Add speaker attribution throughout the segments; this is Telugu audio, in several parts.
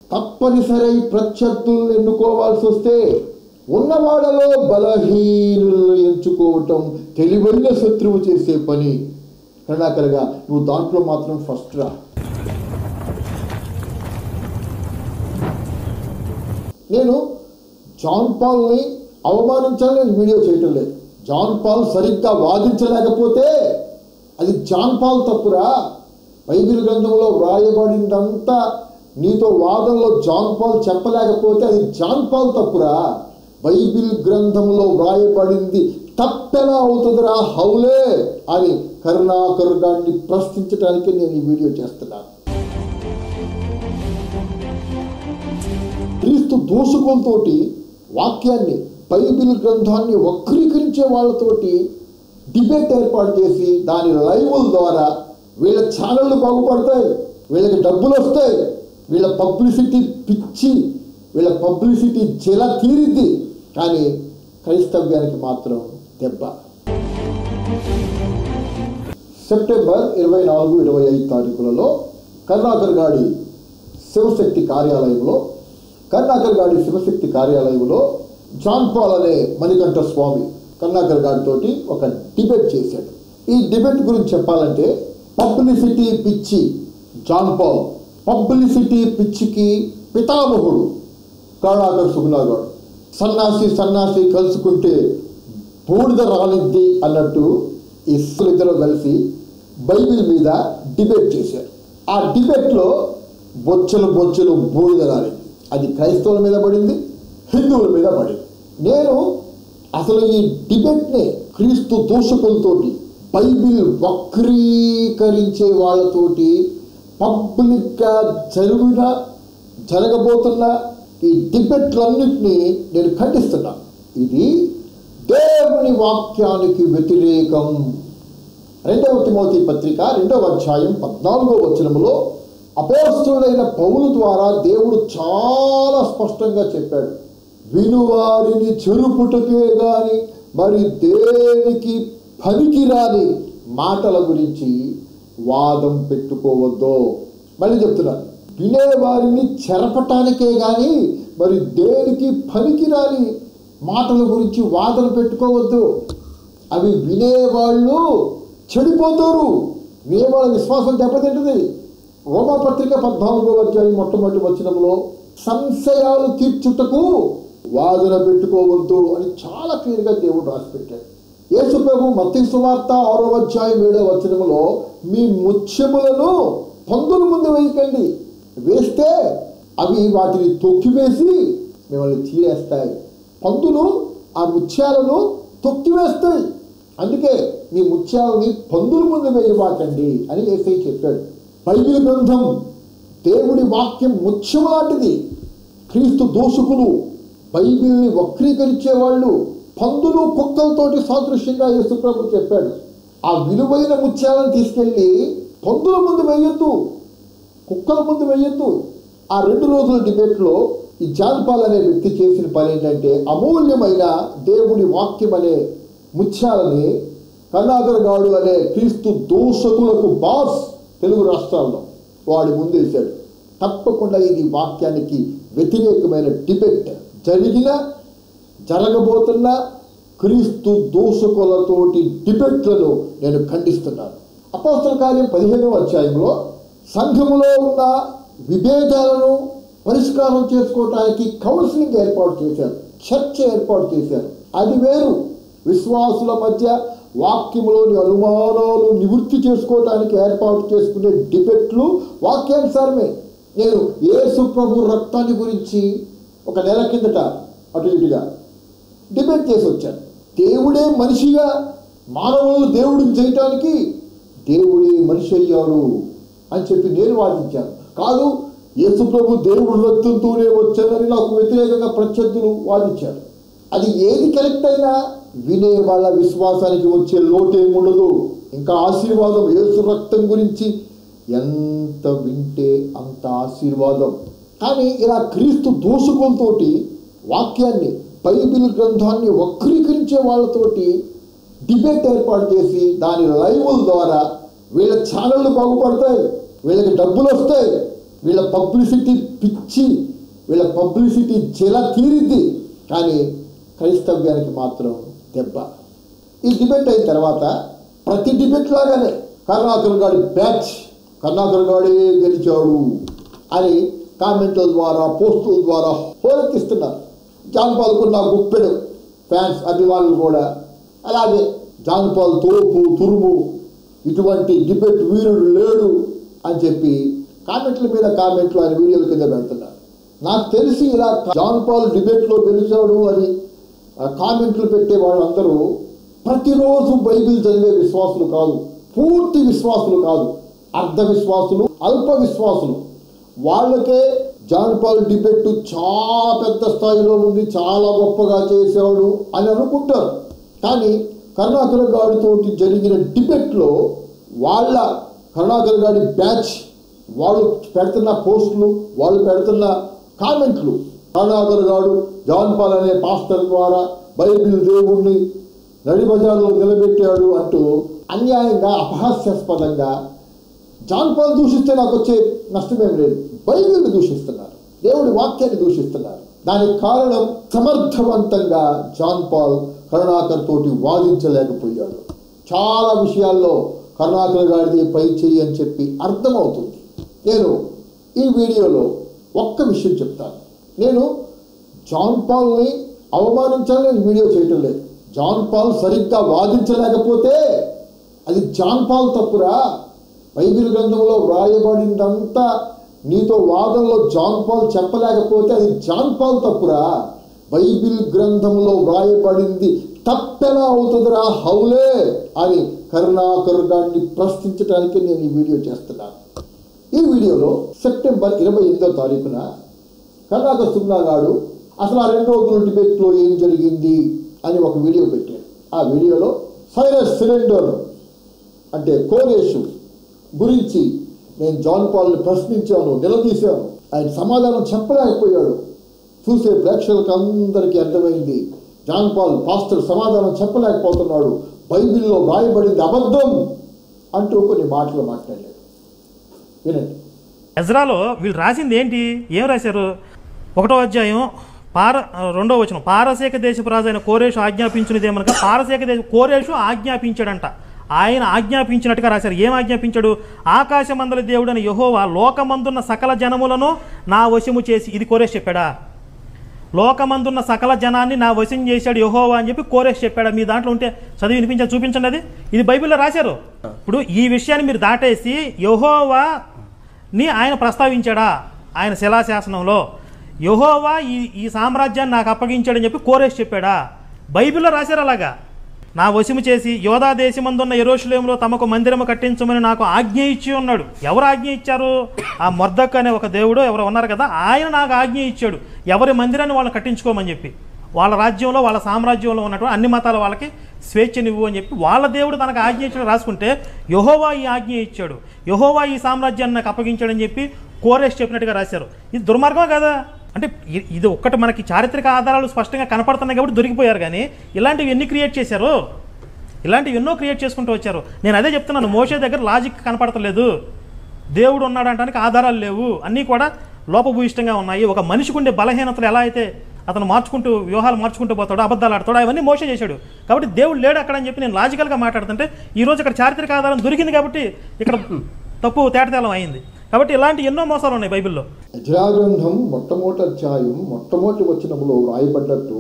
Speaker 1: తప్పనిసరి ప్రత్యర్థులను ఎన్నుకోవాల్సి వస్తే ఉన్నవాడలో బలహీనులను ఎంచుకోవటం తెలివైన శత్రువు చేసే పని కరుణాకరగా నువ్వు దాంట్లో మాత్రం ఫస్ట్ రా నేను జాన్ పాల్ని అవమానించాలని నేను వీడియో చేయటం లేదు జాన్ పాల్ సరిగ్గా వాదించలేకపోతే అది జాన్ పాల్ తప్పురా బైబిల్ గ్రంథంలో వ్రాయబడిందంతా నీతో వాదంలో జాన్ పాల్ చెప్పలేకపోతే అది జాన్ పాల్ తప్పురా బైబిల్ గ్రంథంలో వ్రాయబడింది తప్పెలా అవుతుందిరా హౌలే అని కరుణాకర్ గారిని ప్రశ్నించడానికి నేను ఈ వీడియో చేస్తున్నాను క్రీస్తు దూషకులతోటి వాక్యాన్ని బైబిల్ గ్రంథాన్ని వక్రీకరించే వాళ్ళతోటి డిబేట్ ఏర్పాటు చేసి దాని లైవ్ల ద్వారా వీళ్ళ ఛానళ్ళు బాగుపడతాయి వీళ్ళకి డబ్బులు వస్తాయి వీళ్ళ పబ్లిసిటీ పిచ్చి వీళ్ళ పబ్లిసిటీ జల తీరిద్ది కానీ క్రైస్తవ్యానికి మాత్రం దెబ్బ సెప్టెంబర్ ఇరవై నాలుగు ఇరవై ఐదు తారీఖులలో కరుణాకర్ గాడి శివశక్తి కార్యాలయంలో కరుణాకర్ గాడి శివశక్తి కార్యాలయంలో జాన్ పాల్ అనే మణికంఠ స్వామి కరుణాకర్ గారితోటి ఒక డిబేట్ చేశాడు ఈ డిబేట్ గురించి చెప్పాలంటే పబ్లిసిటీ పిచ్చి జాన్ పాల్ పబ్లిసిటీ పిచ్చికి పితామహుడు కరుణాకర్ సుగుణాగౌడ్ సన్నాసి సన్నాసి కలుసుకుంటే బూడిద రాలిద్ది అన్నట్టు ఈ ఇద్దరు కలిసి బైబిల్ మీద డిబేట్ చేశారు ఆ డిబేట్లో బొచ్చలు బొచ్చలు బూడిద రాలింది అది క్రైస్తవుల మీద పడింది హిందువుల మీద పడింది నేను అసలు ఈ డిబేట్ని క్రీస్తు దూషకులతోటి బైబిల్ వక్రీకరించే వాళ్ళతోటి పబ్లిక్గా జరిగిన జరగబోతున్న ఈ డిబేట్లన్నింటినీ నేను ఖండిస్తున్నా ఇది దేవుని వాక్యానికి వ్యతిరేకం రెండవ తిమోతి పత్రిక రెండవ అధ్యాయం పద్నాలుగో వచనములో అపోస్తుడైన పౌలు ద్వారా దేవుడు చాలా స్పష్టంగా చెప్పాడు వినువారిని చెరుపుటకే గాని మరి దేనికి పనికిరాని మాటల గురించి వాదం పెట్టుకోవద్దు మళ్ళీ చెప్తున్నాను వినేవారిని చెరపటానికే గాని మరి దేనికి పనికిరాని మాటల గురించి వాదన పెట్టుకోవద్దు అవి వినేవాళ్ళు చెడిపోతారు వినేవాళ్ళ విశ్వాసం దెబ్బతింటుంది రోమాపత్రిక పద్నాలుగో అధ్యాయం మొట్టమొదటి వచనంలో సంశయాలు తీర్చుటకు వాదన పెట్టుకోవద్దు అని చాలా క్లియర్గా దేవుడు రాసి పెట్టాడు యేసు ప్రభు మత్తి సువార్త ఆరో అధ్యాయం ఏడో వచనంలో మీ ముత్యములను పందుల ముందు వేయకండి వేస్తే అవి వాటిని తొక్కివేసి మిమ్మల్ని చీరేస్తాయి పందులు ఆ ముత్యాలను తొక్కివేస్తాయి అందుకే మీ ముత్యాలని పందుల ముందు వేయబాకండి అని ఏసై చెప్పాడు బైబిల్ గ్రంథం దేవుడి వాక్యం ముత్యం లాంటిది క్రీస్తు దోషకులు బైబిల్ని వక్రీకరించే వాళ్ళు పందులు కుక్కలతోటి సాదృశ్యంగా యేసుప్రభు చెప్పాడు ఆ విలువైన ముత్యాలను తీసుకెళ్ళి పందుల ముందు వేయొద్దు కుక్కల ముందు వేయొద్దు ఆ రెండు రోజుల డిబేట్లో ఈ జాన్పాల్ అనే వ్యక్తి చేసిన పని ఏంటంటే అమూల్యమైన దేవుడి వాక్యం అనే ముత్యాలని కర్ణాకర్ గాడు అనే క్రీస్తు దోషకులకు బాస్ తెలుగు రాష్ట్రాల్లో వాడి ముందు వేశాడు తప్పకుండా ఇది వాక్యానికి వ్యతిరేకమైన డిబేట్ జరిగిన జరగబోతున్న క్రీస్తు దోషకులతోటి డిబేట్లను నేను ఖండిస్తున్నాను అపోస్తల కార్యం పదిహేనవ అధ్యాయంలో సంఘములో ఉన్న విభేదాలను పరిష్కారం చేసుకోవటానికి కౌన్సిలింగ్ ఏర్పాటు చేశారు చర్చ ఏర్పాటు చేశారు అది వేరు విశ్వాసుల మధ్య వాక్యములోని అనుమానాలు నివృత్తి చేసుకోవటానికి ఏర్పాటు చేసుకునే డిబేట్లు వాక్యానుసారమే నేను యేసు ప్రభు రక్తాన్ని గురించి ఒక నెల కిందట అటు ఇటుగా డిబేట్ చేసి వచ్చాను దేవుడే మనిషిగా మానవులను దేవుడిని చేయటానికి దేవుడే మనిషి అయ్యాడు అని చెప్పి నేను వాదించాను కాదు యేసు ప్రభు దేవుడు రక్తంతోనే వచ్చానని నాకు వ్యతిరేకంగా ప్రత్యర్థులు వాదించారు అది ఏది కరెక్ట్ అయినా వినే వాళ్ళ విశ్వాసానికి వచ్చే లోటేముండదు ఇంకా ఆశీర్వాదం యేసు రక్తం గురించి ఎంత వింటే అంత ఆశీర్వాదం కానీ ఇలా క్రీస్తు దోషకులతోటి వాక్యాన్ని బైబిల్ గ్రంథాన్ని వక్రీకరించే వాళ్ళతోటి డిబేట్ ఏర్పాటు చేసి దాని లైవ్ల ద్వారా వీళ్ళ ఛానళ్ళు బాగుపడతాయి వీళ్ళకి డబ్బులు వస్తాయి వీళ్ళ పబ్లిసిటీ పిచ్చి వీళ్ళ పబ్లిసిటీ జల తీరిద్ది కానీ క్రైస్తవ్యానికి మాత్రం దెబ్బ ఈ డిబేట్ అయిన తర్వాత ప్రతి డిబేట్ లాగానే కరుణాకర్ గాడి బ్యాచ్ కరుణాకర్ గాడే గెలిచాడు అని కామెంట్ల ద్వారా పోస్టుల ద్వారా హోరెత్తిస్తున్నారు జాన్ పాల్కు నా గుప్పెడు ఫ్యాన్స్ అభిమానులు కూడా అలాగే జాన్ పాల్ తోపు తురుము ఇటువంటి డిబేట్ వీరుడు లేడు అని చెప్పి కామెంట్ల మీద కామెంట్లు ఆయన వీడియోల కింద పెడుతున్నారు నాకు తెలిసి ఇలా జాన్ పాల్ డిబేట్లో గెలిచాడు అని ఆ కామెంట్లు పెట్టే వాళ్ళందరూ ప్రతిరోజు బైబిల్ చదివే విశ్వాసులు కాదు పూర్తి విశ్వాసులు కాదు అర్ధ విశ్వాసులు అల్ప విశ్వాసులు వాళ్ళకే జాన్ పాల్ డిబేట్ చాలా పెద్ద స్థాయిలో ఉంది చాలా గొప్పగా చేశాడు అని అనుకుంటారు కానీ కరుణాకర్ గారితోటి జరిగిన డిబేట్లో వాళ్ళ కరుణాకర్ గారి బ్యాచ్ వాళ్ళు పెడుతున్న పోస్టులు వాళ్ళు పెడుతున్న కామెంట్లు కరుణాకర్ గారు జాన్ పాల్ అనే పాస్టర్ ద్వారా బైబిల్ దేవుణ్ణి నడి బజార్లో నిలబెట్టాడు అంటూ అన్యాయంగా అపహాస్యాస్పదంగా జాన్ పాల్ దూషిస్తే నాకు వచ్చే నష్టమేం లేదు బైబిల్ని దూషిస్తున్నారు దేవుడి వాక్యాన్ని దూషిస్తున్నారు దానికి కారణం సమర్థవంతంగా జాన్ పాల్ కరుణాకర్ తోటి వాదించలేకపోయాడు చాలా విషయాల్లో కరుణాకర్ గారిది పై చెయ్యి అని చెప్పి అర్థమవుతుంది నేను ఈ వీడియోలో ఒక్క విషయం చెప్తాను నేను జాన్ పాల్ని అవమానించాలని ఈ వీడియో చేయటం లేదు జాన్ పాల్ సరిగ్గా వాదించలేకపోతే అది జాన్ పాల్ తప్పురా బైబిల్ గ్రంథంలో వ్రాయబడిందంతా నీతో వాదంలో జాన్ పాల్ చెప్పలేకపోతే అది జాన్ పాల్ తప్పురా బైబిల్ గ్రంథంలో వ్రాయబడింది తప్పెలా అవుతుందిరా హౌలే అని కరుణాకర్ గారిని ప్రశ్నించడానికి నేను ఈ వీడియో చేస్తున్నాను ఈ వీడియోలో సెప్టెంబర్ ఇరవై ఎనిమిదో తారీఖున కర్ణాకర్ సున్నా గారు అసలు ఆ రెండు రోజుల డిబేట్లో ఏం జరిగింది అని ఒక వీడియో పెట్టాడు ఆ వీడియోలో సైరస్ సిలిండర్ అంటే కోరేషు గురించి నేను జాన్ పాల్ని ప్రశ్నించాను నిలదీశాను ఆయన సమాధానం చెప్పలేకపోయాడు చూసే ప్రేక్షకులకు అందరికీ అర్థమైంది జాన్ పాల్ పాస్టర్ సమాధానం చెప్పలేకపోతున్నాడు బైబిల్లో రాయబడింది అబద్ధం అంటూ కొన్ని మాటలు మాట్లాడాడు వినండి
Speaker 2: ఎజ్రాలో వీళ్ళు రాసింది ఏంటి ఏం రాశారు ఒకటో అధ్యాయం పార రెండో వచనం పారసేక దేశపు రాజు అయిన కోరేషు ఆజ్ఞాపించినదేమనగా పారసేక దేశ కోరేషు ఆజ్ఞాపించాడంట ఆయన ఆజ్ఞాపించినట్టుగా రాశారు ఏం ఆజ్ఞాపించాడు ఆకాశమందలి దేవుడని యహోవా లోకమందున్న సకల జనములను నా వశము చేసి ఇది కోరేష్ చెప్పాడా లోకమందున్న సకల జనాన్ని నా వశం చేశాడు యహోవా అని చెప్పి కోరేష్ చెప్పాడు మీ దాంట్లో ఉంటే చదివి వినిపించండి చూపించండి అది ఇది బైబిల్లో రాశారు ఇప్పుడు ఈ విషయాన్ని మీరు దాటేసి యహోవా ని ఆయన ప్రస్తావించాడా ఆయన శిలాశాసనంలో యహోవా ఈ ఈ సామ్రాజ్యాన్ని నాకు అప్పగించాడని చెప్పి కోరేష్ చెప్పాడా బైబిల్లో రాశారు అలాగా నా వశము చేసి యోధా దేశమందున్న ఎరోషులేములో తమకు మందిరము కట్టించమని నాకు ఆజ్ఞ ఇచ్చి ఉన్నాడు ఎవరు ఆజ్ఞ ఇచ్చారు ఆ మొర్దక్ అనే ఒక దేవుడు ఎవరు ఉన్నారు కదా ఆయన నాకు ఆజ్ఞ ఇచ్చాడు ఎవరి మందిరాన్ని వాళ్ళు కట్టించుకోమని చెప్పి వాళ్ళ రాజ్యంలో వాళ్ళ సామ్రాజ్యంలో ఉన్నటువంటి అన్ని మతాల వాళ్ళకి స్వేచ్ఛనివ్వు అని చెప్పి వాళ్ళ దేవుడు తనకు ఆజ్ఞ ఇచ్చాడు రాసుకుంటే యహోవా ఈ ఆజ్ఞ ఇచ్చాడు యహోవా ఈ సామ్రాజ్యాన్ని నాకు అప్పగించాడని చెప్పి కోరేష్ చెప్పినట్టుగా రాశారు ఇది దుర్మార్గం కదా అంటే ఇ- ఇది ఒక్కటి మనకి చారిత్రక ఆధారాలు స్పష్టంగా కనపడుతున్నాయి కాబట్టి దొరికిపోయారు కానీ ఇలాంటివి ఎన్ని క్రియేట్ చేశారు ఇలాంటివి ఎన్నో క్రియేట్ చేసుకుంటూ వచ్చారు నేను అదే చెప్తున్నాను మోషే దగ్గర లాజిక్ కనపడతలేదు దేవుడు ఉన్నాడంటానికి ఆధారాలు లేవు అన్నీ కూడా లోపభూయిష్టంగా ఉన్నాయి ఒక మనిషికి ఉండే బలహీనతలు ఎలా అయితే అతను మార్చుకుంటూ వ్యూహాలు మార్చుకుంటూ పోతాడు అబద్ధాలు ఆడతాడు అవన్నీ మోసే చేశాడు కాబట్టి దేవుడు లేడు అక్కడ అని చెప్పి నేను లాజికల్గా మాట్లాడుతుంటే ఈ రోజు ఇక్కడ చారిత్రక ఆధారం దొరికింది కాబట్టి ఇక్కడ తప్పు తేటతేలం అయింది కాబట్టి ఇలాంటి ఎన్నో మోసాలు ఉన్నాయి బైబిల్లో
Speaker 1: యజ్రాగ్రంథం మొట్టమొదటి అధ్యాయం మొట్టమొదటి వచనంలో వ్రాయబడ్డట్టు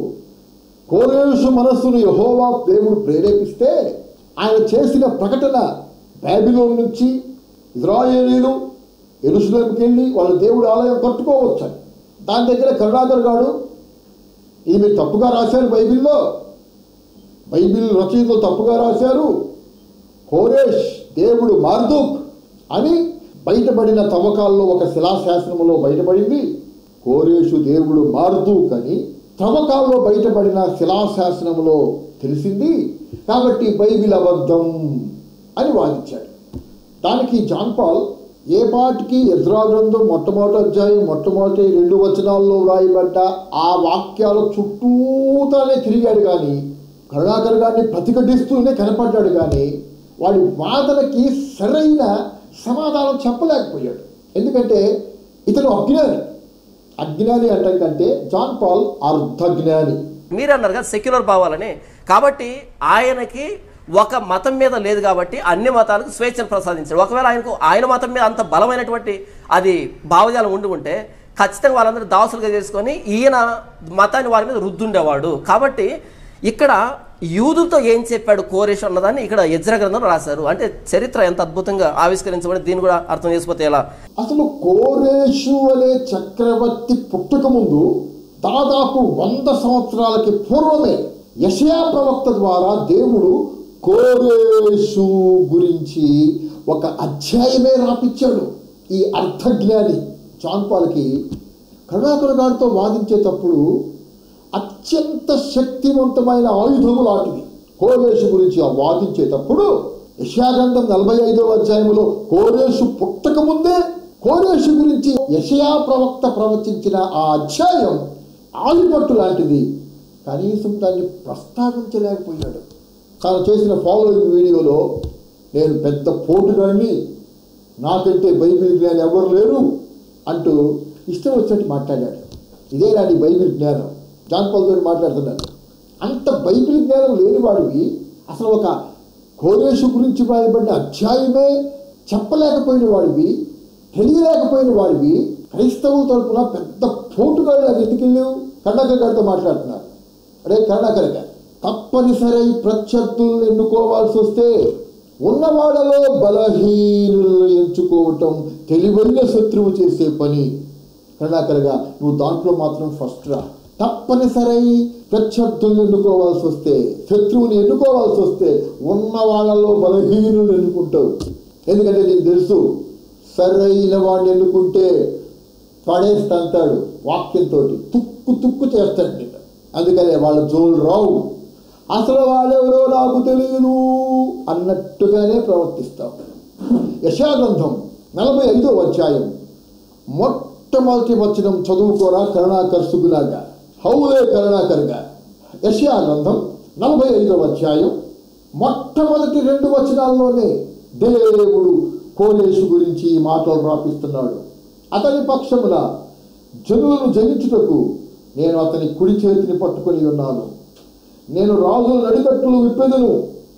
Speaker 1: కోరేషు మనస్సును యహోవా దేవుడు ప్రేరేపిస్తే ఆయన చేసిన ప్రకటన బైబిలోన్ నుంచి ఇజ్రాయేలీలు ఎరుసలేంకి వెళ్ళి వాళ్ళ దేవుడి ఆలయం కట్టుకోవచ్చని దాని దగ్గర కరుణాకర్ గారు ఇది మీరు తప్పుగా రాశారు బైబిల్లో బైబిల్ రచయితలు తప్పుగా రాశారు కోరేష్ దేవుడు మార్దుక్ అని బయటపడిన తవ్వకాల్లో ఒక శిలాశాసనములో బయటపడింది కోరేషు దేవుడు మార్దుక్ అని తవ్వకాల్లో బయటపడిన శిలాశాసనములో తెలిసింది కాబట్టి బైబిల్ అబద్ధం అని వాదించాడు దానికి జాన్ పాల్ ఏ పాటికి ఎజ్రా గ్రంథం మొట్టమొదటి అధ్యాయం మొట్టమొదటి రెండు వచనాల్లో వ్రాయబడ్డ ఆ వాక్యాల చుట్టూతానే తిరిగాడు కానీ కరుణాకర్ గారిని ప్రతిఘటిస్తూనే కనపడ్డాడు కానీ వాడి వాదనకి సరైన సమాధానం చెప్పలేకపోయాడు ఎందుకంటే ఇతను అజ్ఞాని అజ్ఞాని అంటాం కంటే జాన్ పాల్ అర్ధజ్ఞాని
Speaker 3: మీరే అన్నారు కదా సెక్యులర్ భావాలని కాబట్టి ఆయనకి ఒక మతం మీద లేదు కాబట్టి అన్ని మతాలకు స్వేచ్ఛను ప్రసాదించారు ఒకవేళ ఆయనకు ఆయన మతం మీద అంత బలమైనటువంటి అది భావజాలం ఉండి ఉంటే ఖచ్చితంగా వాళ్ళందరూ దాసులుగా చేసుకొని ఈయన మతాన్ని వారి మీద రుద్దుండేవాడు కాబట్టి ఇక్కడ యూదులతో ఏం చెప్పాడు కోరేష్ అన్నదాన్ని ఇక్కడ యజ్ర గ్రంథంలో రాశారు అంటే చరిత్ర ఎంత అద్భుతంగా ఆవిష్కరించబడి దీన్ని కూడా అర్థం చేసుకోతే ఎలా
Speaker 1: అసలు కోరేషు అనే చక్రవర్తి పుట్టక ముందు దాదాపు వంద సంవత్సరాలకి పూర్వమే యషయా ప్రవక్త ద్వారా దేవుడు కోరేషు గురించి ఒక అధ్యాయమే రాపిచ్చాడు ఈ అర్థజ్ఞాని చాన్పాల్కి కరుణాకర్ గారితో వాదించేటప్పుడు అత్యంత శక్తివంతమైన ఆయుధము లాంటిది కోరేషు గురించి ఆ వాదించేటప్పుడు యశాగంధం నలభై ఐదవ అధ్యాయంలో కోరేషు పుట్టక ముందే కోరేషు గురించి యషయా ప్రవక్త ప్రవచించిన ఆ అధ్యాయం ఆలిపట్టు లాంటిది కనీసం దాన్ని ప్రస్తావించలేకపోయాడు తాను చేసిన ఫాలోయింగ్ వీడియోలో నేను పెద్ద పోటుగాడిని నాకంటే బైబిల్ జ్ఞానం ఎవరు లేరు అంటూ ఇష్టం వచ్చినట్టు మాట్లాడాడు ఇదే నాది బైబిల్ జ్ఞానం జాన్ పాల్తో మాట్లాడుతున్నాను అంత బైబిల్ జ్ఞానం లేని వాడివి అసలు ఒక కోరేషు గురించి రాయబడిన అధ్యాయమే చెప్పలేకపోయిన వాడివి తెలియలేకపోయిన వాడివి క్రైస్తవుల తరపున పెద్ద పోటుగాడు ఎందుకు వెళ్ళావు కర్ణాకర్ గారితో మాట్లాడుతున్నారు అరే కర్ణాకర్ గారు తప్పనిసరి ప్రత్యర్థులను ఎన్నుకోవాల్సి వస్తే ఉన్నవాడలో బలహీనులను ఎంచుకోవటం తెలివైన శత్రువు చేసే పని కరుణాకరగా నువ్వు దాంట్లో మాత్రం ఫస్ట్ రా తప్పనిసరి ప్రత్యర్థులను ఎన్నుకోవాల్సి వస్తే శత్రువుని ఎన్నుకోవాల్సి వస్తే ఉన్న వాళ్ళలో బలహీనులు ఎన్నుకుంటావు ఎందుకంటే నీకు తెలుసు సరైన వాడిని ఎన్నుకుంటే పడేస్తంతాడు వాక్యంతో తుక్కు తుక్కు చేస్తాడు నిన్ను అందుకనే వాళ్ళ జోలు రావు అసలు వాళ్ళెవరో నాకు తెలియదు అన్నట్టుగానే ప్రవర్తిస్తాం యశాగ్రంథం నలభై ఐదో అధ్యాయం మొట్టమొదటి వచనం చదువుకోరా కరుణాకర్ సుగులాగా హౌలే కరుణాకర్గా యశయా గ్రంథం నలభై ఐదవ అధ్యాయం మొట్టమొదటి రెండు వచనాల్లోనే దేవుడు కోలేషు గురించి ఈ మాటలు రాపిస్తున్నాడు అతని పక్షమున జనులను జయించుటకు నేను అతని కుడి చేతిని పట్టుకొని ఉన్నాను నేను రాజుల నడికట్టులు విప్పెదను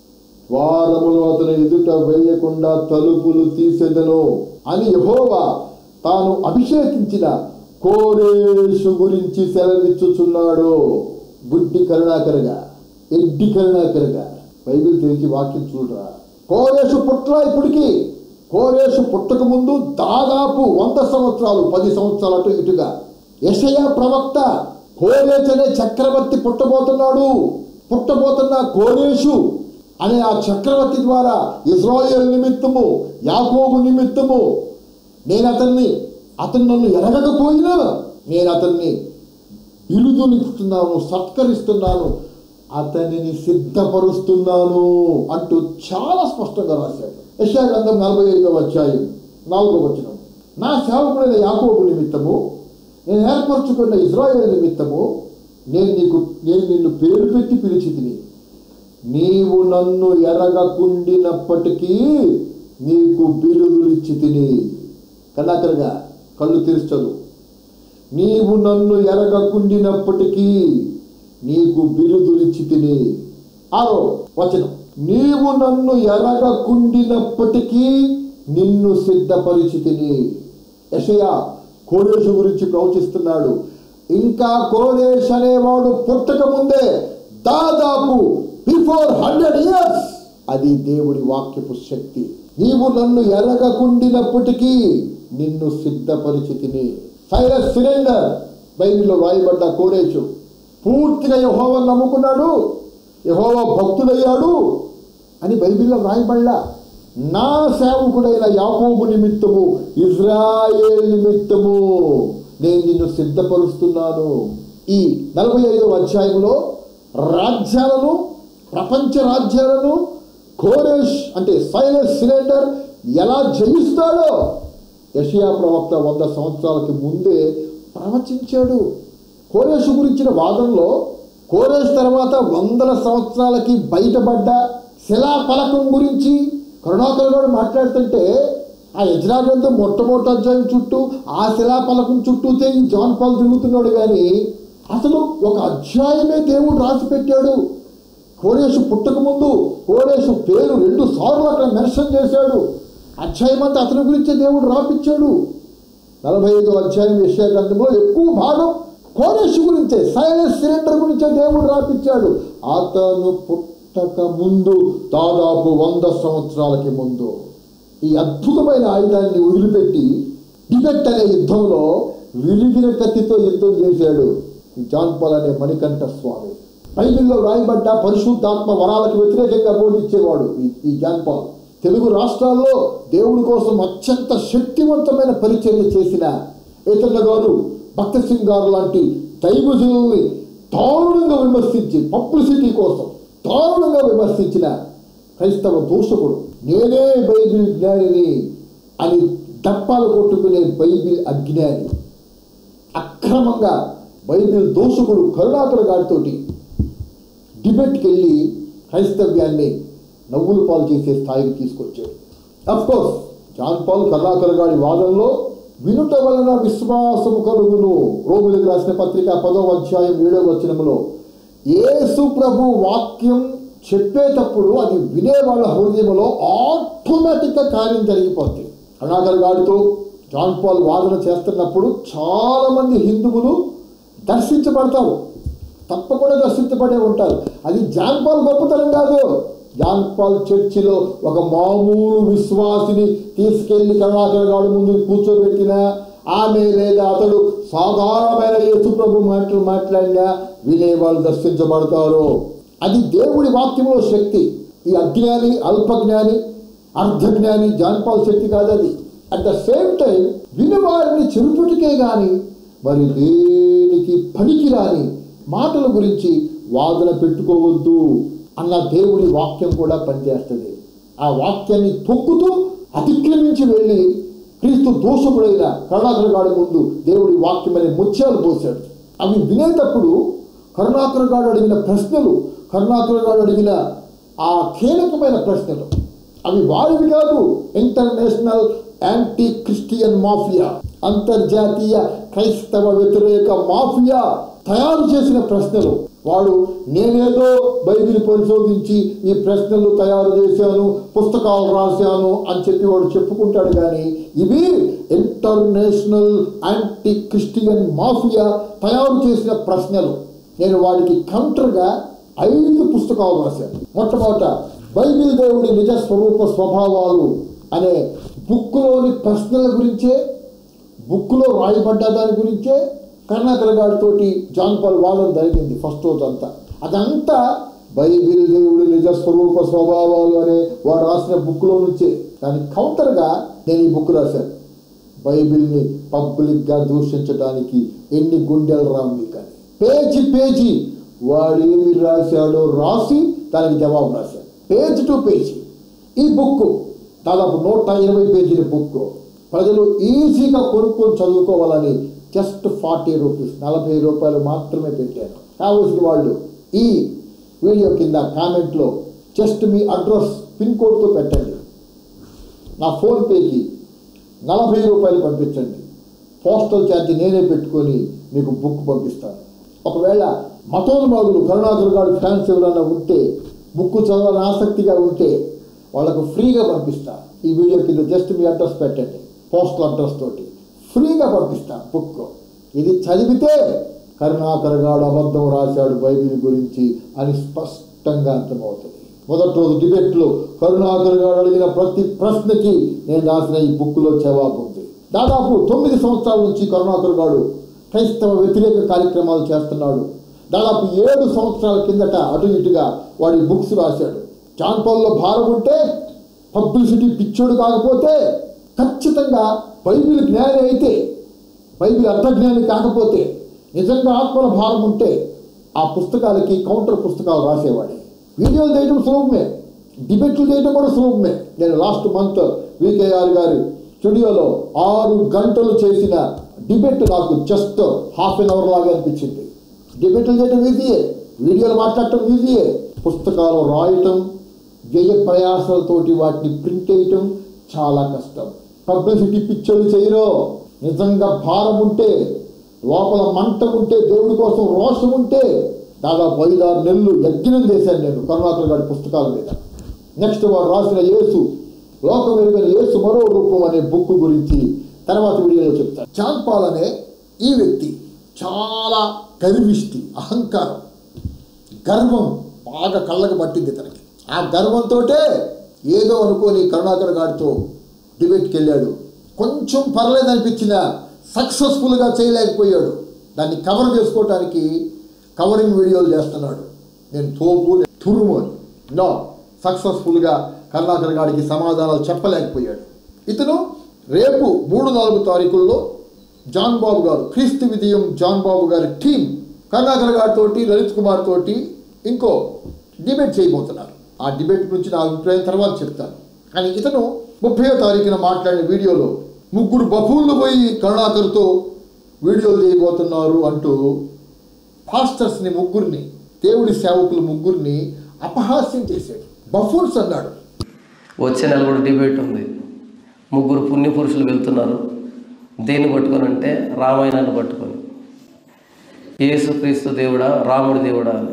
Speaker 1: వారములు అతని ఎదుట వేయకుండా తలుపులు తీసెదను అని యెహోవా తాను అభిషేకించిన కోరేషు గురించి సెలవిచ్చుచున్నాడు బుడ్డి కరుణాకరగా ఎడ్డి కరుణాకరగా బైబిల్ తెరిచి వాక్యం చూడరా కోరేషు పుట్ల ఇప్పటికి కోరేషు పుట్టక ముందు దాదాపు వంద సంవత్సరాలు పది సంవత్సరాలు అటు ఇటుగా యెషయా ప్రవక్త కోరేష్ అనే చక్రవర్తి పుట్టబోతున్నాడు పుట్టబోతున్న కోరేషు అనే ఆ చక్రవర్తి ద్వారా ఇజ్రాయేల్ నిమిత్తము యాకోబు నిమిత్తము నేను అతన్ని అతను నన్ను ఎరగకపోయినా నేను అతన్ని ఇలుదునిస్తున్నాను సత్కరిస్తున్నాను అతనిని సిద్ధపరుస్తున్నాను అంటూ చాలా స్పష్టంగా రాశాడు యశా గ్రంథం నలభై ఐదవ అధ్యాయం నాలుగవ వచనం నా సేవకుడైన యాకోబు నిమిత్తము నేను ఏర్పరచుకున్న ఇజ్రాయేల్ నిమిత్తము నేను నీకు నేను నిన్ను పేరు పెట్టి పిలిచి తిని నీవు నన్ను ఎరగకుండినప్పటికీ నీకు బిరుదులిచ్చి తిని కళాకరగా కళ్ళు తెరుచదు నీవు నన్ను ఎరగకుండినప్పటికీ నీకు బిరుదులిచ్చి తిని ఆరో వచనం నీవు నన్ను ఎరగకుండినప్పటికీ నిన్ను సిద్ధపరిచి తిని యషయా కోరేషు గురించి ప్రవచిస్తున్నాడు ఇంకా కోరేష్ అనేవాడు పుట్టక ముందే దాదాపు బిఫోర్ హండ్రెడ్ ఇయర్స్ అది దేవుడి వాక్యపు శక్తి నీవు నన్ను ఎరగకుండినప్పటికీ నిన్ను సిద్ధపరిచి తిని సైరస్ సిలిండర్ బైబిల్లో రాయబడ్డ కోరేచు పూర్తిగా యహోవను నమ్ముకున్నాడు యహోవ భక్తుడయ్యాడు అని బైబిల్లో రాయబడ్డా నా సేవకుడైన యాకోబు నిమిత్తము ఇజ్రాయేల్ నిమిత్తము నేను నిన్ను సిద్ధపరుస్తున్నాను ఈ నలభై ఐదవ అధ్యాయంలో రాజ్యాలను ప్రపంచ రాజ్యాలను కోరేష్ అంటే సైలెస్ సిలిండర్ ఎలా జయిస్తాడో యషియా ప్రవక్త వంద సంవత్సరాలకి ముందే ప్రవచించాడు కోరేషు గురించిన వాదనలో కోరేష్ తర్వాత వందల సంవత్సరాలకి బయటపడ్డ శిలాఫలకం గురించి కరుణాకర్ గారు మాట్లాడుతుంటే ఆ యజ్రా గ్రంథం మొట్టమొదటి అధ్యాయం చుట్టూ ఆ శిలాపలకం చుట్టూతే ఈ జాన్ పాల్ తిరుగుతున్నాడు కానీ అసలు ఒక అధ్యాయమే దేవుడు రాసి పెట్టాడు కోరేషు పుట్టక ముందు కోరేషు పేరు రెండు సార్లు అక్కడ మెన్షన్ చేశాడు అధ్యాయం అంతా అతని గురించే దేవుడు రాపిచ్చాడు నలభై ఐదు అధ్యాయం విషయ గ్రంథంలో ఎక్కువ భాగం కోరేషు గురించే సైలెన్స్ సిలిండర్ గురించే దేవుడు రాపిచ్చాడు అతను పుట్టక ముందు దాదాపు వంద సంవత్సరాలకి ముందు ఈ అద్భుతమైన ఆయుధాన్ని వదిలిపెట్టి టిబెట్ అనే యుద్ధంలో విలిగిన కత్తితో యుద్ధం చేశాడు ఈ జాన్ పాల్ అనే మణికంఠ స్వామి బైబిల్లో రాయబడ్డ పరిశుద్ధాత్మ వరాలకు వ్యతిరేకంగా బోధించేవాడు ఈ ఈ జాన్ పాల్ తెలుగు రాష్ట్రాల్లో దేవుడి కోసం అత్యంత శక్తివంతమైన పరిచర్య చేసిన ఏతన్న గారు భక్త సింగ్ గారు లాంటి దైవజనుల్ని దారుణంగా విమర్శించి పబ్లిసిటీ కోసం దారుణంగా విమర్శించిన క్రైస్తవ దూషకుడు నేనే బైబిల్ జ్ఞానిని అని డప్పాలు కొట్టుకునే బైబిల్ అజ్ఞాని అక్రమంగా బైబిల్ దోషకుడు కరుణాకర్ గారితోటి డిబేట్కి వెళ్ళి క్రైస్తవ్యాన్ని నవ్వులు పాలు చేసే స్థాయికి తీసుకొచ్చాడు కోర్స్ జాన్ పాల్ కరుణాకర్ గారి వాదనలో వినుట వలన విశ్వాసము కలుగును రోగులకు రాసిన పత్రిక పదవ అధ్యాయం ఏడవ వచనములో యేసు ప్రభు వాక్యం చెప్పేటప్పుడు అది వినే వాళ్ళ హృదయంలో ఆటోమేటిక్గా కార్యం జరిగిపోతుంది కరుణాకర్ గారితో జాన్ పాల్ వాదన చేస్తున్నప్పుడు చాలా మంది హిందువులు దర్శించబడతారు తప్పకుండా దర్శించబడే ఉంటారు అది జాన్ పాల్ గొప్పతనం కాదు జాన్ పాల్ చర్చిలో ఒక మామూలు విశ్వాసిని తీసుకెళ్లి కరుణాకర్ గారి ముందు కూర్చోబెట్టిన ఆమె లేదా అతడు సాధారణమైన యేసు ప్రభు మాటలు మాట్లాడినా వినేవాళ్ళు దర్శించబడతారు అది దేవుడి వాక్యంలో శక్తి ఈ అజ్ఞాని అల్పజ్ఞాని అర్ధజ్ఞాని జాన్ పాల్ శక్తి కాదు అది అట్ ద సేమ్ టైం వినవారిని చెరుపుటికే గాని మరి దేనికి పనికిరాని మాటల గురించి వాదన పెట్టుకోవద్దు అన్న దేవుడి వాక్యం కూడా పనిచేస్తుంది ఆ వాక్యాన్ని తొక్కుతూ అతిక్రమించి వెళ్ళి క్రీస్తు దోషకుడైన కరుణాకర్ గాడి ముందు దేవుడి వాక్యం అనే ముత్యాలు పోశాడు అవి వినేటప్పుడు కరుణాకర్ గాడు అడిగిన ప్రశ్నలు కరుణాకర్ గాడు అడిగిన ఆ కీలకమైన ప్రశ్నలు అవి వారివి కాదు ఇంటర్నేషనల్ యాంటీ క్రిస్టియన్ మాఫియా అంతర్జాతీయ క్రైస్తవ వ్యతిరేక మాఫియా తయారు చేసిన ప్రశ్నలు వాడు నేనేదో బైబిల్ పరిశోధించి ఈ ప్రశ్నలు తయారు చేశాను పుస్తకాలు రాశాను అని చెప్పి వాడు చెప్పుకుంటాడు కానీ ఇవి ఇంటర్నేషనల్ యాంటీ క్రిస్టియన్ మాఫియా తయారు చేసిన ప్రశ్నలు నేను వాడికి కౌంటర్గా ఐదు పుస్తకాలు రాశాను మొట్టమొదట బైబిల్ దేవుడి నిజ స్వరూప స్వభావాలు అనే బుక్లోని ప్రశ్నల గురించే బుక్లో రాయబడ్డ దాని గురించే కర్ణాకర్ గారితోటి జాన్ పాల్ వాదన జరిగింది ఫస్ట్ రోజు అంతా అదంతా బైబిల్ దేవుడి నిజ స్వరూప స్వభావాలు అనే వాడు రాసిన బుక్లో నుంచే దానికి కౌంటర్గా నేను ఈ బుక్ రాశాను బైబిల్ని పబ్లిక్గా దూషించడానికి ఎన్ని గుండెలు రావు మీకు అని పేజీ పేజీ వాడు ఏమి రాశాడో రాసి దానికి జవాబు రాశాడు పేజ్ టు పేజీ ఈ బుక్ దాదాపు నూట ఇరవై పేజీల బుక్ ప్రజలు ఈజీగా కొనుక్కొని చదువుకోవాలని జస్ట్ ఫార్టీ రూపీస్ నలభై రూపాయలు మాత్రమే పెట్టాను కావలసిన వాళ్ళు ఈ వీడియో కింద కామెంట్లో జస్ట్ మీ అడ్రస్ పిన్ కోడ్తో పెట్టండి నా ఫోన్పేకి నలభై రూపాయలు పంపించండి పోస్టల్ ఛార్జ్ నేనే పెట్టుకొని మీకు బుక్ పంపిస్తాను ఒకవేళ మతోన్మాదులు కరుణాకర్ గారు ఫ్యాన్స్ ఎవరైనా ఉంటే బుక్ చదవాలని ఆసక్తిగా ఉంటే వాళ్ళకు ఫ్రీగా పంపిస్తా ఈ వీడియో కింద జస్ట్ మీ అడ్రస్ పెట్టండి పోస్టల్ అడ్రస్ తోటి ఫ్రీగా పంపిస్తా బుక్ ఇది చదివితే కరుణాకర్ గారు అబద్ధం రాశాడు బైబిల్ గురించి అని స్పష్టంగా అర్థమవుతుంది మొదటి రోజు డిబేట్లో కరుణాకర్ గారు అడిగిన ప్రతి ప్రశ్నకి నేను రాసిన ఈ బుక్లో జవాబు ఉంది దాదాపు తొమ్మిది సంవత్సరాల నుంచి కరుణాకర్ గారు క్రైస్తవ వ్యతిరేక కార్యక్రమాలు చేస్తున్నాడు దాదాపు ఏడు సంవత్సరాల కిందట అటు ఇటుగా వాడి బుక్స్ రాశాడు జాన్ పాల్లో భారం ఉంటే పబ్లిసిటీ పిచ్చోడు కాకపోతే ఖచ్చితంగా బైబిల్ జ్ఞాని అయితే బైబిల్ అర్థజ్ఞాని కాకపోతే నిజంగా ఆత్మల భారం ఉంటే ఆ పుస్తకాలకి కౌంటర్ పుస్తకాలు రాసేవాడే వీడియోలు చేయడం సులభమే డిబేట్లు చేయడం కూడా సులభమే నేను లాస్ట్ మంత్ వికేఆర్ గారి స్టూడియోలో ఆరు గంటలు చేసిన డిబేట్ నాకు జస్ట్ హాఫ్ అన్ అవర్ లాగా అనిపించింది డిబేట్లు చేయడం ఈజీయే వీడియోలు మాట్లాడటం ఈజీయే పుస్తకాలు రాయటం వ్యయ ప్రయాసాలతోటి వాటిని ప్రింట్ చేయటం చాలా కష్టం పబ్లిసిటీ పిక్చర్లు చేయరు నిజంగా భారం ఉంటే లోపల మంట ఉంటే దేవుడి కోసం రోషం ఉంటే దాదాపు ఐదారు నెలలు యజ్ఞం చేశాను నేను కరుణాకర్ గారి పుస్తకాల మీద నెక్స్ట్ వాడు రాసిన యేసు లోకం వెలుగని యేసు మరో రూపం అనే బుక్ గురించి తర్వాత వీడియోలో చెప్తాను జాన్ పాల్ అనే ఈ వ్యక్తి చాలా గర్విష్టి అహంకారం గర్వం బాగా కళ్ళకు పట్టింది తనకి ఆ గర్వంతో ఏదో అనుకోని కరుణాకర్ గారితో డిబేట్కి వెళ్ళాడు కొంచెం పర్లేదు అనిపించిన సక్సెస్ఫుల్గా చేయలేకపోయాడు దాన్ని కవర్ చేసుకోవటానికి కవరింగ్ వీడియోలు చేస్తున్నాడు నేను తోపు నేను తురుము అని నో సక్సెస్ఫుల్గా కరుణాకర్ గారికి సమాధానాలు చెప్పలేకపోయాడు ఇతను రేపు మూడు నాలుగు తారీఖుల్లో జాన్ బాబు గారు క్రీస్తు విజయం జాన్ బాబు గారి టీం కరుణాకర్ గారితో లలిత్ కుమార్ తోటి ఇంకో డిబేట్ చేయబోతున్నారు ఆ డిబేట్ గురించి నా అభిప్రాయం తర్వాత చెప్తాను కానీ ఇతను ముప్పై తారీఖున మాట్లాడిన వీడియోలో ముగ్గురు బఫూళ్ళు పోయి కరుణాకర్తో వీడియోలు చేయబోతున్నారు అంటూ పాస్టర్స్ని ముగ్గురిని దేవుడి సేవకులు ముగ్గురిని అపహాస్యం చేశాడు బఫూన్స్ అన్నాడు
Speaker 3: వచ్చే నెల కూడా డిబేట్ ఉంది ముగ్గురు పుణ్య పురుషులు వెళ్తున్నారు దేన్ని పట్టుకొని అంటే రామాయణాన్ని పట్టుకొని యేసుక్రీస్తు దేవుడా రాముడి దేవుడా అని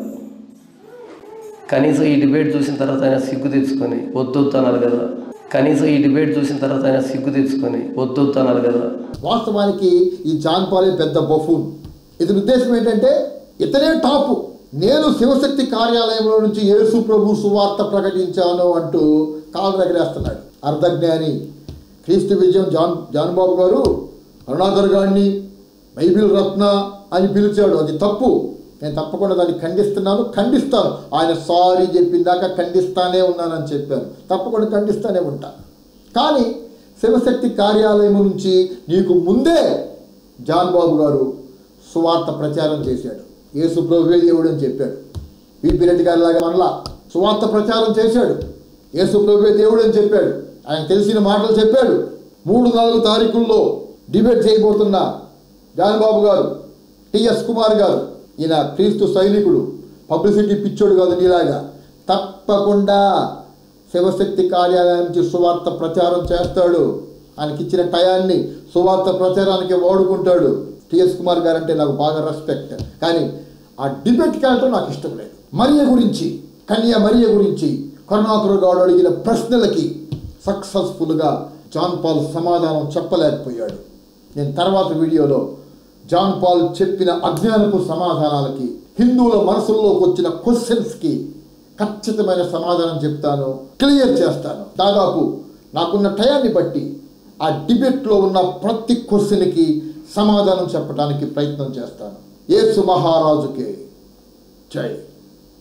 Speaker 3: కనీసం ఈ డిబేట్ చూసిన తర్వాత ఆయన సిగ్గు తెచ్చుకొని వద్దొద్దు అన్నారు కదా కనీసం ఈ డిబేట్ చూసిన తర్వాత ఆయన సిగ్గు తెచ్చుకొని వద్దొద్దు అన్నారు కదా
Speaker 1: వాస్తవానికి ఈ జాన్ పాలే పెద్ద బఫూన్ ఇతని ఉద్దేశం ఏంటంటే ఇతనే టాపు నేను శివశక్తి కార్యాలయంలో నుంచి యేసు ప్రభు సువార్త ప్రకటించాను అంటూ కాలు ఎగరేస్తున్నాడు అర్ధజ్ఞాని క్రీస్తు విజయం జాన్ జాన్ బాబు గారు కరుణాకర్ గారిని బైబిల్ రత్న అని పిలిచాడు అది తప్పు నేను తప్పకుండా దాన్ని ఖండిస్తున్నాను ఖండిస్తాను ఆయన సారీ చెప్పిందాక ఖండిస్తానే ఉన్నానని చెప్పాను తప్పకుండా ఖండిస్తానే ఉంటాను కానీ శివశక్తి కార్యాలయం నుంచి నీకు ముందే జాన్ బాబు గారు సువార్త ప్రచారం చేశాడు యేసు ప్రభువే దేవుడు అని చెప్పాడు పిపి రెడ్డి గారి లాగా మరలా సువార్త ప్రచారం చేశాడు యేసు ప్రభువే దేవుడు అని చెప్పాడు ఆయన తెలిసిన మాటలు చెప్పాడు మూడు నాలుగు తారీఖుల్లో డిబేట్ చేయబోతున్న జాన్ బాబు గారు టిఎస్ కుమార్ గారు ఈయన క్రీస్తు సైనికుడు పబ్లిసిటీ పిచ్చోడు కాదు నీలాగా తప్పకుండా శివశక్తి కార్యాలయం నుంచి సువార్త ప్రచారం చేస్తాడు ఆయనకి ఇచ్చిన టయాన్ని సువార్త ప్రచారానికి వాడుకుంటాడు టిఎస్ కుమార్ గారు అంటే నాకు బాగా రెస్పెక్ట్ కానీ ఆ డిబేట్కి వెళ్ళటం నాకు ఇష్టం లేదు మరియ గురించి కన్య మరియ గురించి కరుణాకర్ గౌడ్ అడిగిన ప్రశ్నలకి సక్సెస్ఫుల్గా జాన్ పాల్ సమాధానం చెప్పలేకపోయాడు నేను తర్వాత వీడియోలో జాన్ పాల్ చెప్పిన అజ్ఞానపు సమాధానాలకి హిందువుల మనసుల్లోకి వచ్చిన క్వశ్చన్స్కి ఖచ్చితమైన సమాధానం చెప్తాను క్లియర్ చేస్తాను దాదాపు నాకున్న టయాన్ని బట్టి ఆ డిబేట్లో ఉన్న ప్రతి క్వశ్చన్కి సమాధానం చెప్పడానికి ప్రయత్నం చేస్తాను యేసు మహారాజుకే జై